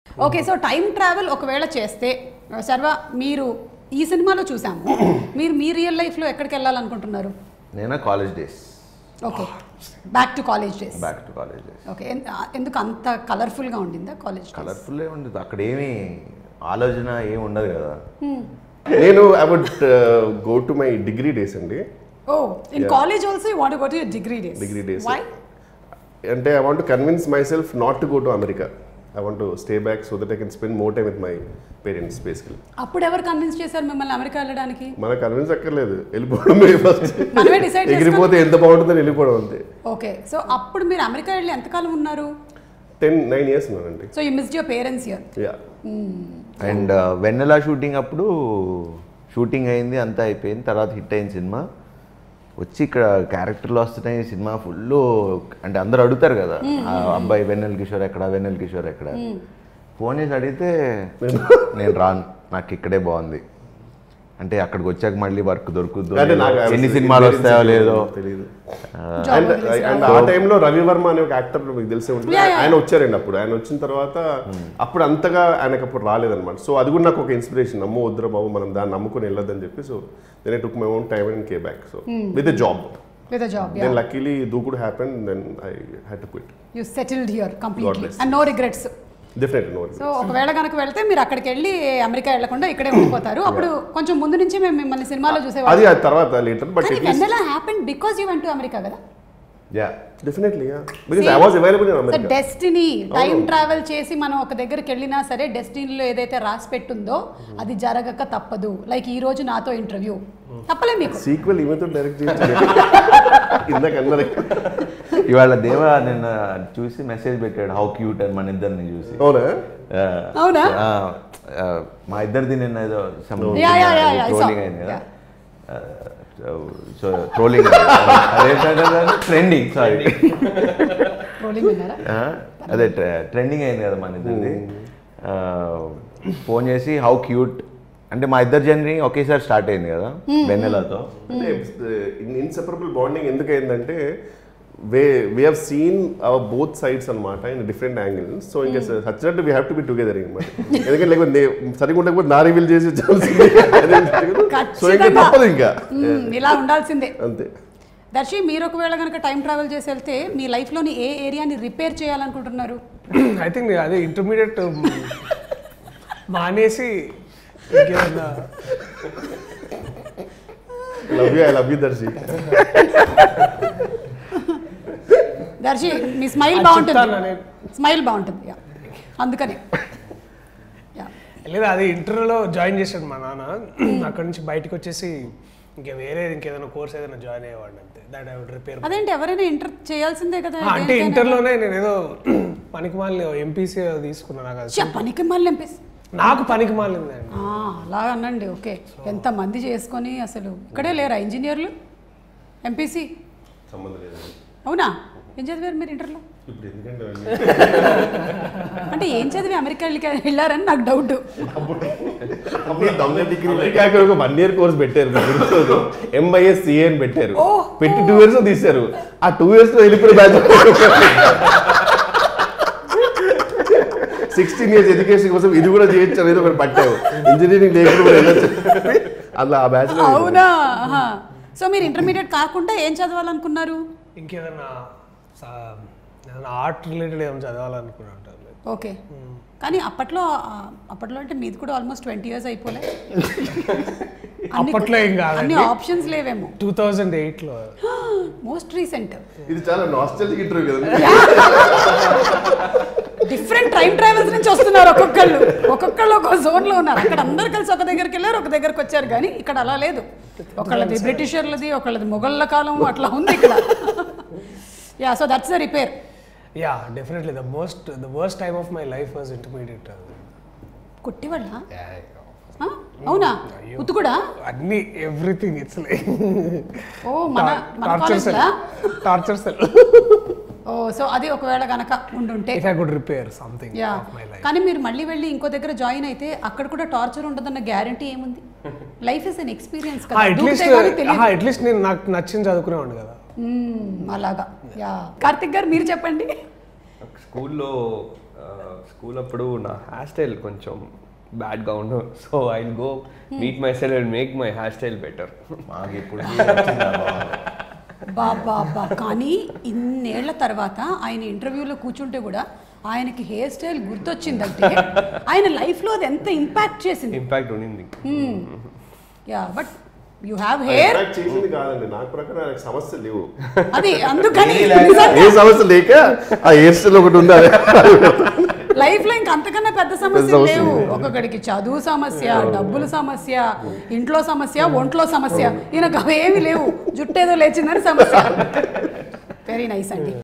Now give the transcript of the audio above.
Okay so time travel ఒకవేళ చేస్తే సర్వ మీరు ఈ సినిమాలో చూసాము మీరు మీ రియల్ లైఫ్లో ఎక్కడికి వెళ్ళాలనుకుంటున్నారు నేనా college days okay back to college days back to college days okay ఎందుకు అంత కలర్ఫుల్గా ఉండిందా కాలేజ్ కలర్ఫుల్ ఉండదు అక్కడ ఏమి ఆలోచన ఏమి ఉండదు కదా నేను I would go to my degree days అండి oh in college also you want go to degree days Degree days. Why అంటే I want convince myself not to go to America I want stay back so that I can spend more time with my parents basically అప్పుడు ఎవరు convince చేశారు మిమ్మల్ని America వెళ్ళడానికి మన convince అక్కర్లేదు వెళ్ళిపోవడమే first మనమే డిసైడ్ ఎగిరిపోతే ఎంత బాగుంటుందని వెళ్ళిపోవడం అంతే ఓకే సో అప్పుడు మీరు అమెరికా వెళ్ళి ఎంతకాలం ఉన్నారు టెన్ నైన్ ఇయర్స్ ఉన్నానండి so you miss your parents year yeah and Vennela shooting అప్పుడు షూటింగ్ అయింది అంతా అయిపోయింది తర్వాత హిట్ అయింది సినిమా వచ్చి ఇక్కడ క్యారెక్టర్లు వస్తున్నాయి సినిమా ఫుల్ అంటే అందరూ అడుగుతారు కదా ఆ అబ్బాయి వెన్నెల కిషోర్ ఎక్కడ వెన్నెల కిషోర్ ఎక్కడ ఫోన్ చేసి అడిగితే నేను రాను నాకు ఇక్కడే బాగుంది అంటే అక్కడికి వచ్చాక మళ్ళీ వర్క్ దొరుకుద్దు అంటే నాకు ఎన్ని సినిమాలు వస్తాయో లేదో తెలియదు ఆ, అండ్ అండ్ ఆ టైంలో రవి వర్మ అనే ఒక యాక్టర్ మీకు తెలిసే ఉంటుంది Yeah, yeah. ఆయన వచ్చారండి అప్పుడు ఆయన వచ్చిన తర్వాత అప్పుడు అంతగా ఆయనకు అప్పుడు రాలేదన్నమాట సో అది కూడా నాకు ఒక ఇన్స్పిరేషన్ నమ్ము వద్దురా బాబు మనం దాన్ని నమ్ముకొని వెళ్ళొద్దని చెప్పి so then I took my own time and came back so with a job with job then luckily Dookudu happen then I had to quit you settled here completely bless. And no regrets definitely no so ఒకవేళ కనుక వెళ్తే మీరు అక్కడికి వెళ్ళి America వెళ్లకుండా ఇక్కడే ఉండిపోతారు అప్పుడు కొంచెం ముందు నుంచి మేము మిమ్మల్ని సినిమాలో అది చూసేవాళ్ళం ఆ తర్వాత లేటర్ బట్ కానీ it is Vennela happen because you went to America కదా yeah definitely because I was available in so America destiny time అవును. ట్రావెల్ చేసి మనం ఒక దగ్గరికి వెళ్ళినా సరే డెస్టినీలో ఏదైతే రాసి పెట్టుందో అది జరగక తప్పదు లైక్ ఈ రోజు నాతో ఇంటర్వ్యూ తప్పలే మీకు సీక్వెల్ ఈమెతో డైరెక్ట్ చేసి ఇందాక అన్నది ఇవాళ దేవ నిన్న చూసి మెసేజ్ పెట్టాడు హౌ క్యూట్ అని మన ఇద్దరిని చూసి అవునా ఆ, అవునా? ఆ, ఆ, మా ఇద్దరిది నిన్న ఏదో Yeah, yeah, yeah, yeah, I saw. Trolling అయింది కదా సో ట్రోలింగ్ అదేంటంటే ట్రెండింగ్ సారీ రోలింగ్ ఉన్నారా అదే ట్రెండింగ్ అయింది కదా మన ఇద్దరిది ఫోన్ చేసి హౌ క్యూట్ అంటే మా ఇద్దరు జర్నీ ఒకేసారి స్టార్ట్ అయింది కదా వెన్నెలతో అంటే ఇన్సెపరబుల్ బాండింగ్ ఎందుకు అయిందంటే way we have seen our both sides అనమాట ఇన్ డిఫరెంట్ యాంగిల్స్ సో ఇంకా సచ్చినట్టు we have to be together అనమాట ఎందుకంటే లేకపోతే నే- సరిగ్గా ఉండకపోతే నా రివీల్ చేసి వచ్చాల్సిందే సో ఇంకా ఖచ్చితంగా. తప్పదు ఇంకా మ్మ్, ఇలా ఉండాల్సిందే అంతే దర్శి మీరు ఒకవేళ కనుక టైం ట్రావెల్ చేసి వెళ్తే మీ లైఫ్లోని ఏ ఏరియాని రిపేర్ చేయాలనుకుంటున్నారు ఐ థింక్ అదే ఇంటర్మీడియట్ మానేసి ఇంకేదన్నా love you I love you Darshi Darshi మీ స్మైల్ అది బాగుంటుంది చెప్తాను నేను. స్మైల్ బాగుంటుంది యా అందుకని యా లేదా అది ఇంటర్లో జాయిన్ చేశాడు మా నాన్న అక్కడ నుంచి బయటకు వచ్చేసి ఇంకా వేరే ఇంకేదైనా కోర్స్ ఏదైనా జాయిన్ అయ్యేవాడిని అంతే దాట్ ఐ వుడ్ రిపేర్ అదేంటి ఎవరైనా ఇంటర్ చేయాల్సిందే కదా అంటే దేనికైనా. ఇంటర్లోనే నేను ఏదో పనికి మాలిన ఎంపీసీ తీసుకున్నాను నాకు అది ఛ, పనికి మళ్ళీ ఎంపీస్ నాకు పనికి మాలిందండి అలా అనండి ఓకే ఎంత మంది చేసుకొని అసలు ఇక్కడే లేరా ఇంజనీర్లు ఎంపీసీ సంబంధం లేదు అవునా ఏం చదివారు మీరు ఇంటర్లో ఇప్పుడు ఎందుకంటే అంటే ఏం చదివి అమెరికా వెళ్ళి వెళ్ళారని నాకు డౌట్ అమెరికాకి ఒక వన్ ఇయర్ కోర్స్ పెట్టారు నాకు గుర్తులేదు ఎంఐఎస్ సిఏ అని పెట్టారు ఓ, పెట్టి టూ ఇయర్స్ తీశారు ఆ టూ ఇయర్స్ లో వెళ్ళిపోయిన బ్యాచ్ సిక్స్టీన్ ఇయర్స్ ఎడ్యుకేషన్ కోసం ఇది కూడా చేయొచ్చు అనేది ఒకటి పట్టావు ఇంజనీరింగ్ లేకుండా వెళ్ళొచ్చు అలా ఆ బ్యాచ్ లో అవునా ఆహా. సో మీరు ఇంటర్మీడియట్ కాకుండా ఏం చదవాలనుకున్నారు ఇంకేదన్నా సా- ఏదైనా ఆర్ట్ రిలేటెడ్ ఏమైనా చదవాలనుకున్నా ఉంటాను ఓకే కానీ అప్పట్లో ఆ, అప్పట్లో అంటే మీది కూడా ఆల్మోస్ట్ ట్వంటీ ఇయర్స్ అయిపోలే అన్ని- అప్పట్లో ఏం అన్ని కాదండి ఆప్షన్స్ లేవేమో టూ థౌజండ్ ఎయిట్లో మోస్ట్ రీసెంట్ ఇది చాలా నాస్టల్జిక్ ఇంటర్వ్యూ కదా డిఫరెంట్ టైం ట్రావెల్స్ నుంచి వస్తున్నారు ఒక్కొక్కళ్ళు ఒక్కొక్కళ్ళు ఒక జోన్ లో ఉన్నారు అక్కడ అందరు కలిసి ఒక దగ్గరికి వెళ్ళారు ఒక దగ్గరికి వచ్చారు కానీ ఇక్కడ అలా లేదు ఒకళ్ళది బ్రిటిషర్లది ఒకళ్ళది మొఘళ్ళ కాలం అట్లా ఉంది ఇక్కడ yeah so that's the repair yeah definitely the most the worst time of my life was intermediate కుట్టివాళ్ళ ఆ? అవునా ఉత్తు కూడా అన్ని ఎవ్రీథింగ్ ఇట్స్ లైక్ ఓ మన మన టార్చర్ సెల్ కాలేజ్లా టార్చర్ సెల్ ఓ సో అది ఒకవేళ గనక ఉండుంటే if I could repair something yeah of my life కానీ మీరు మళ్ళీ వెళ్ళి ఇంకో దగ్గర జాయిన్ అయితే అక్కడ కూడా టార్చర్ ఉండదన్న గ్యారంటీ ఏముంది లైఫ్ ఇస్ అన్ ఎక్స్పీరియన్స్ కదా అట్లీస్ట్ దూకితే గానీ తెలియదు. అట్లీస్ట్ నేను నాకు నచ్చింది చదువుకునేవాడు కదా మ్మ్, అలాగా యా కార్తిక్ గారు మీరు చెప్పండి స్కూల్లో స్కూల్ అప్పుడు నా హెయిర్ స్టైల్ కొంచెం బ్యాడ్గా ఉండు so I go meet my cell and make my hair style better మాకు ఇప్పుడు బాబా బా కానీ ఇన్నేళ్ల తర్వాత ఆయన ఇంటర్వ్యూలో కూర్చుంటే కూడా ఆయనకి హెయిర్ స్టైల్ గుర్తొచ్చిందంటే ఆయన లైఫ్లో అది ఎంత ఇంపాక్ట్ చేసింది ఇంపాక్ట్ ఉండింది yeah but you have hair Attract చేసింది కాదండి నాకు ప్రకారం ఆయనకు సమస్యలు లేవు అది అందుకని ఏ సమస్య లేక ఆ హెయిర్ స్టైల్ ఒకటి ఉంది అదే లైఫ్ లో ఇంకా అంతకన్నా పెద్ద సమస్యలు సమస్య లేవు ఒక్కొక్కడికి చదువు సమస్య డబ్బుల సమస్య ఇంట్లో సమస్య ఒంట్లో సమస్య ఈయనకు అవేమి లేవు జుట్టేదో లేచిందని సమస్య వెరీ నైస్ అండి